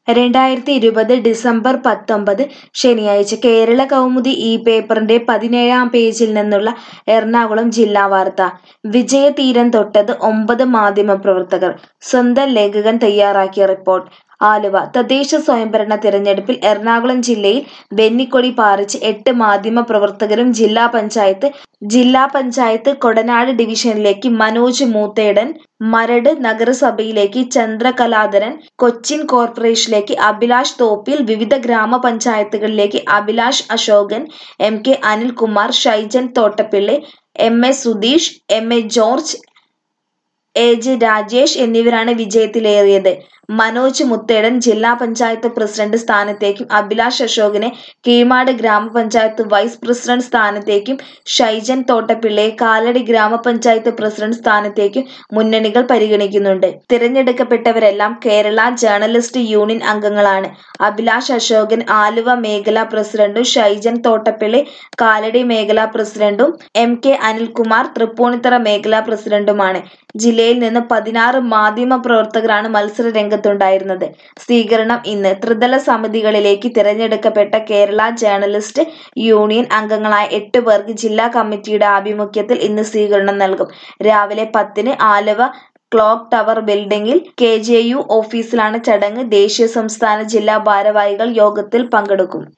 രണ്ടായിരത്തി ഇരുപത് ഡിസംബർ പത്തൊമ്പത് ശനിയാഴ്ച കേരള കൗമുദി ഈ പേപ്പറിന്റെ പതിനേഴാം പേജിൽ നിന്നുള്ള എറണാകുളം ജില്ലാ വാർത്ത വിജയതീരം തൊട്ടത് ഒമ്പത് മാധ്യമപ്രവർത്തകർ സ്വന്തം ലേഖകൻ തയ്യാറാക്കിയ റിപ്പോർട്ട് ആലുവ തദ്ദേശ സ്വയംഭരണ തിരഞ്ഞെടുപ്പിൽ എറണാകുളം ജില്ലയിൽ വെന്നിക്കൊടി പാറിച്ച് എട്ട് മാധ്യമപ്രവർത്തകരും ജില്ലാ പഞ്ചായത്ത് ജില്ലാ പഞ്ചായത്ത് കൊടനാട് ഡിവിഷനിലേക്ക് മനോജ് മൂത്തേടൻ മരട് നഗരസഭയിലേക്ക് ചന്ദ്രകലാധരൻ കൊച്ചിൻ കോർപ്പറേഷനിലേക്ക് അഭിലാഷ് തോപ്പിൽ വിവിധ ഗ്രാമപഞ്ചായത്തുകളിലേക്ക് Abhilash Ashokan M K Anilkumar Shaijan Thottappilly M A Sudheesh M A George A J Rajesh എന്നിവരാണ് വിജയത്തിലേറിയത് മനോജ് മുത്തേടൻ ജില്ലാ പഞ്ചായത്ത് പ്രസിഡന്റ് സ്ഥാനത്തേക്കും അഭിലാഷ് അശോകനെ കീഴ്മാട് ഗ്രാമപഞ്ചായത്ത് വൈസ് പ്രസിഡന്റ് സ്ഥാനത്തേക്കും ഷൈജൻ തോട്ടപ്പിള്ളയെ കാലടി ഗ്രാമപഞ്ചായത്ത് പ്രസിഡന്റ് സ്ഥാനത്തേക്കും മുന്നണികൾ പരിഗണിക്കുന്നുണ്ട് തിരഞ്ഞെടുക്കപ്പെട്ടവരെല്ലാം കേരള ജേർണലിസ്റ്റ് യൂണിയൻ അംഗങ്ങളാണ് അഭിലാഷ് അശോകൻ ആലുവ മേഖലാ പ്രസിഡന്റും ഷൈജൻ തോട്ടപ്പിള്ളി കാലടി മേഖലാ പ്രസിഡന്റും എം കെ അനിൽകുമാർ തൃപ്പൂണിത്തറ മേഖലാ പ്രസിഡന്റുമാണ് ജില്ലയിൽ നിന്ന് പതിനാറ് മാധ്യമ പ്രവർത്തകരാണ് മത്സര രംഗത്തുണ്ടായിരുന്നത് സ്വീകരണം ഇന്ന് ത്രിതല സമിതികളിലേക്ക് തിരഞ്ഞെടുക്കപ്പെട്ട കേരള ജേർണലിസ്റ്റ് യൂണിയൻ അംഗങ്ങളായ എട്ട് പേർക്ക് ജില്ലാ കമ്മിറ്റിയുടെ ആഭിമുഖ്യത്തിൽ ഇന്ന് സ്വീകരണം നൽകും രാവിലെ പത്തിന് ആലുവ ക്ലോക്ക് ടവർ ബിൽഡിംഗിൽ കെ ജെ യു ഓഫീസിലാണ് ചടങ്ങ് ദേശീയ സംസ്ഥാന ജില്ലാ ഭാരവാഹികൾ യോഗത്തിൽ പങ്കെടുക്കും